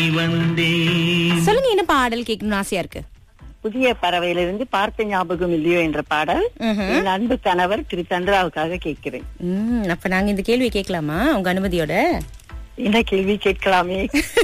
வந்தேன் சொல்லுங்க என்ன பாடல் கேட்கணும்னு ஆசையா இருக்கு புதிய பறவையிலிருந்து பார்த்த ஞாபகம் இல்லையோ என்ற பாடல் ம்ஹும். என் அன்பு கணவர் திரு சந்திராவுக்காக கேட்கிறேன் ம் அப்ப நாங்க இந்த கேள்வி கேட்கலாமா உங்க அனுமதியோட என்ன கேள்வி கேட்கலாமே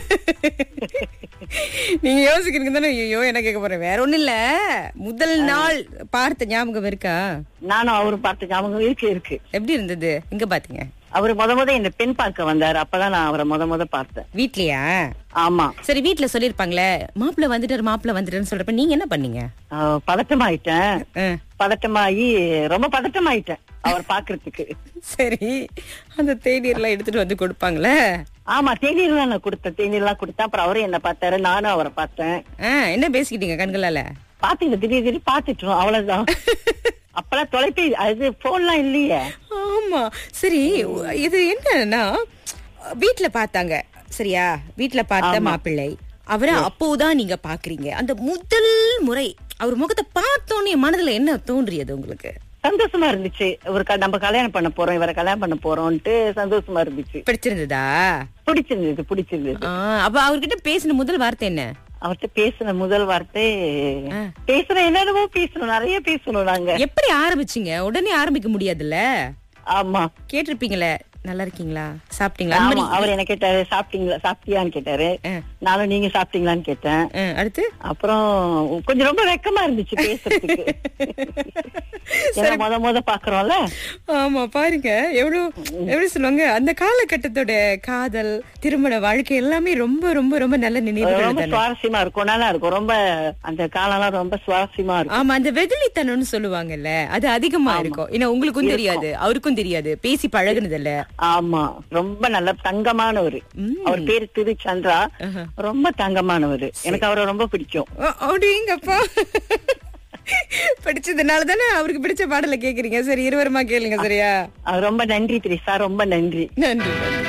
நீங்க யோசிக்கிறீங்க தானே ஐயோ என்ன கேட்க போறேன் வேற ஒண்ணும் இல்ல முதல் நாள் பார்த்த ஞாபகம் இருக்கா நானும் அவரும் பார்த்த ஞாபகம் இருக்கு இருக்கு எப்படி இருந்தது எங்க பாத்தீங்க அவர் முத முத இந்த பெண் பார்க்க வந்தாரு அப்பதான் நான் அவரை முத முத பார்த்தேன் வீட்லயா ஆமா சரி வீட்ல சொல்லிருப்பாங்களே மாப்பிள்ள வந்துட்டாரு மாப்பிள்ள வந்துட்டாருன்னு சொல்றப்ப நீங்க என்ன பண்ணீங்க ஆஹ் பதட்டமாயிட்டேன் ஆ, பதட்டமாயி ரொம்ப பதட்டமாயிட்டேன் அவர் பாக்குறதுக்கு சரி அந்த தேநீர்லாம் எடுத்துட்டு வந்து கொடுப்பாங்களே ஆமா தேநீர் தான் நான் கொடுத்தேன் தேநீர் எல்லாம் கொடுத்தேன் அப்புறம் அவரும் என்ன பார்த்தாரு நானும் அவரை பார்த்தேன் ஆ, என்ன பேசிக்கிட்டீங்க கண்களால பாத்தீங்க திடீர் திடீர் பாத்துட்டோம் அவ்வளவுதான் அப்பெல்லாம் தொலைபேசி அது போன்லாம் இல்லையே ஆமா சரி இது என்னன்னா வீட்ல பார்த்தாங்க சரியா வீட்ல பார்த்த மாப்பிள்ளை அவரை அப்போதான் நீங்க பாக்குறீங்க அந்த முதல் முறை அவர் முகத்தை பார்த்தோன்னே மனதுல என்ன தோன்றியது உங்களுக்கு சந்தோஷமா இருந்துச்சு ஒரு க- நம்ம கல்யாணம் பண்ண போறோம் இவரை கல்யாணம் பண்ண போறோம்ட்டு சந்தோஷமா இருந்துச்சு பிடிச்சிருந்ததா பிடிச்சிருந்தது பிடிச்சிருந்தது ஆ, அப்ப அவர்கிட்ட பேசின முதல் வார்த்தை என்ன அவர்கிட்ட பேசின முதல் வார்த்தை பேசுறோம் என்னென்னமோ பேசணும் நிறைய பேசணும் நாங்க எப்படி ஆரம்பிச்சீங்க உடனே ஆரம்பிக்க முடியாதுல்ல ஆமா கேட்டிருப்பீங்களே நல்லா இருக்கீங்களா சாப்பிட்டீங்களா ஆமா அந்த மாதிரி- அவர் என்ன கேட்டாரு சாப்பிட்டீங்களா சாப்பிட்டியான்னு கேட்டாரு ஆ. நானும் நீங்க சாப்பிட்டீங்களான்னு கேட்டேன் ஆ, அடுத்து அப்புறம் கொஞ்சம் ரொம்ப வெக்கமா இருந்துச்சு பேசுறதுக்கு ஏன்னா முத முத பாக்குறோம்ல ஆமா பாருங்க எவ்வளவு எப்படி சொல்லுவாங்க அந்த காலகட்டத்தோட காதல் திருமண வாழ்க்கை எல்லாமே ரொம்ப ரொம்ப ரொம்ப நல்ல நினைவுகள் ரொம்ப தானே சுவாரஸ்யமா இருக்கும் நல்லா இருக்கும் ரொம்ப அந்த காலம்லாம் ரொம்ப சுவாரஸ்யமா இருக்கும் ஆமா அந்த வெகுளித்தனம்னு சொல்லுவாங்கல்ல அது அதிகமா இருக்கும் ஏன்னா உங்களுக்கும் தெரியாது அவருக்கும் தெரியாது பேசி பழகுனதில்ல ஆமா ரொம்ப நல்ல தங்கமானவர் அவர் பேரு திரு சந்திரா ரொம்ப தங்கமானவர் எனக்கு அவரை ரொம்ப பிடிக்கும் அ- அப்படிங்கப்பா பிடிச்சதுனால தானே அவருக்கு பிடிச்ச பாடலை கேக்குறீங்க சரி இருவருமா கேளுங்க சரியா அவர் ரொம்ப நன்றி திரிசா ரொம்ப நன்றி நன்றி நன்றி